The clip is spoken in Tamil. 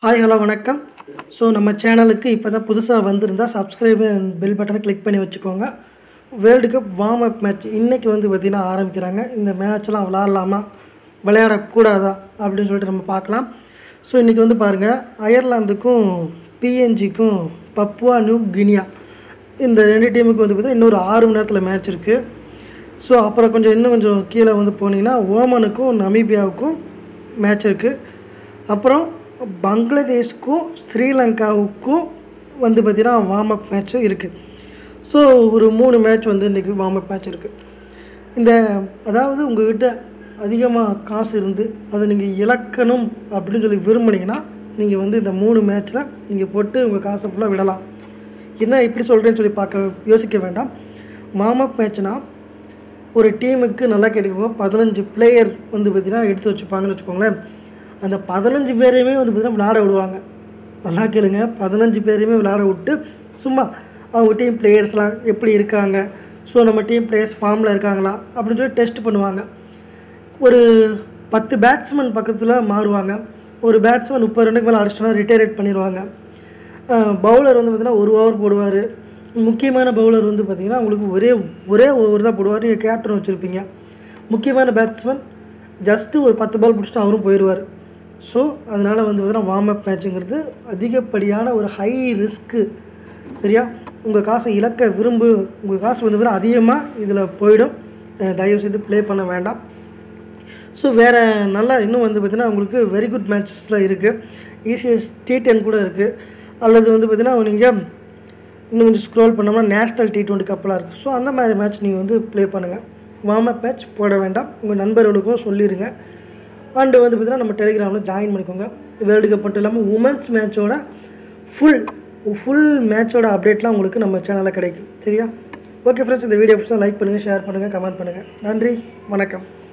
ஹாய் ஹலோ வணக்கம் ஸோ நம்ம சேனலுக்கு இப்போ தான் புதுசாக வந்திருந்தால் சப்ஸ்கிரைப் பெல் பட்டனை கிளிக் பண்ணி வச்சுக்கோங்க world cup warm up match இன்றைக்கி வந்து பார்த்திங்கன்னா ஆரம்பிக்கிறாங்க இந்த மேட்ச்லாம் விளாட்லாமா விளையாடக்கூடாதா அப்படின்னு சொல்லிட்டு நம்ம பார்க்கலாம் ஸோ இன்றைக்கி வந்து பாருங்கள் அயர்லாந்துக்கும் பிஎன்ஜிக்கும் பப்புவா நியூ கினியா இந்த ரெண்டு டீமுக்கு வந்து பார்த்திங்கன்னா இன்னொரு ஆறு மணி நேரத்தில் மேட்ச் இருக்குது ஸோ அப்புறம் கொஞ்சம் இன்னும் கொஞ்சம் கீழே வந்து போனீங்கன்னா ஓமனுக்கும் நமீபியாவுக்கும் மேட்ச் இருக்குது அப்புறம் பங்களாதேஷ்க்கும் ஸ்ரீலங்காவுக்கும் வந்து பார்த்திங்கன்னா வார்ம் அப் மேட்ச்சு இருக்குது ஸோ ஒரு மூணு மேட்ச் வந்து இன்றைக்கி வார்ம் அப் மேட்ச் இருக்குது இந்த அதாவது உங்கள்கிட்ட அதிகமாக காசு இருந்து அதை நீங்கள் இழக்கணும் அப்படின்னு சொல்லி விரும்புனீங்கன்னா நீங்கள் வந்து இந்த மூணு மேட்ச்சில் நீங்கள் போட்டு உங்கள் காசை ஃபுல்லாக விடலாம் என்ன இப்படி சொல்கிறேன்னு சொல்லி பார்க்க யோசிக்க வேண்டாம் வார்ம் அப் மேட்ச்னால் ஒரு டீமுக்கு நல்லா கேட்டுக்கோங்க பதினஞ்சு பிளேயர் வந்து பார்த்திங்கன்னா எடுத்து வச்சுப்பாங்கன்னு வச்சுக்கோங்களேன் அந்த பதினஞ்சு பேரையுமே வந்து பார்த்திங்கன்னா விளையாட விடுவாங்க நல்லா கேளுங்க பதினஞ்சு பேரையுமே விளையாட விட்டு சும்மா அவங்க டீம் பிளேயர்ஸ்லாம் எப்படி இருக்காங்க ஸோ நம்ம டீம் பிளேயர்ஸ் ஃபார்மில் இருக்காங்களா அப்படின்னு சொல்லி டெஸ்ட் பண்ணுவாங்க ஒரு பத்து பேட்ஸ்மேன் பக்கத்தில் மாறுவாங்க ஒரு பேட்ஸ்மேன் முப்பது ரன்னுக்கு மேலே அடிச்சிட்டோன்னா ரிட்டையரேட் பண்ணிடுவாங்க பவுலர் வந்து பார்த்திங்கன்னா ஒரு ஓவர் போடுவார் முக்கியமான பவுலர் வந்து பார்த்திங்கன்னா உங்களுக்கு ஒரே ஒரே ஓவர் தான் போடுவார் நீங்கள் கேப்டன் வச்சுருப்பீங்க முக்கியமான பேட்ஸ்மேன் ஜஸ்ட்டு ஒரு பத்து பால் பிடிச்சிட்டு அவரும் போயிடுவார் ஸோ அதனால் வந்து பார்த்திங்கன்னா வார்ம் அப் மேட்சுங்கிறது அதிகப்படியான ஒரு ஹை ரிஸ்க்கு சரியா உங்கள் காசை இழக்க விரும்பு உங்கள் காசு வந்து பார்த்திங்கன்னா அதிகமாக இதில் போயிடும் அஹ் தயவு செய்து ப்ளே பண்ண வேண்டாம் ஸோ வேறு நல்லா இன்னும் வந்து பார்த்திங்கன்னா உங்களுக்கு வெரி குட் மேட்சஸில் இருக்குது ஈசிஎஸ் டி டென் கூட இருக்குது அல்லது வந்து பார்த்திங்கன்னா நீங்கள் இன்னும் கொஞ்சம் ஸ்க்ரோல் பண்ணோம்னா நேஷ்னல் டி டுவெண்ட்டி கப்பலாக இருக்குது ஸோ அந்த மாதிரி மேட்ச் நீங்கள் வந்து ப்ளே பண்ணுங்கள் வார்ம் அப் மேட்ச் போட வேண்டாம் உங்கள் நண்பர்களுக்கும் சொல்லிடுங்க அண்டு வந்து பார்த்திங்கன்னா நம்ம டெலிகிராமில் ஜாயின் பண்ணிக்கோங்க வேர்ல்டு கப் மட்டும் இல்லாமல் உமன்ஸ் மேட்சோட ஃபுல் ஃபுல் மேட்சோட அப்டேட்லாம் உங்களுக்கு நம்ம சேனலில் கிடைக்கும் சரியா ஓகே ஃப்ரெண்ட்ஸ் இந்த வீடியோ பிடிச்சா லைக் பண்ணுங்கள் ஷேர் பண்ணுங்கள் கமெண்ட் பண்ணுங்கள் நன்றி வணக்கம்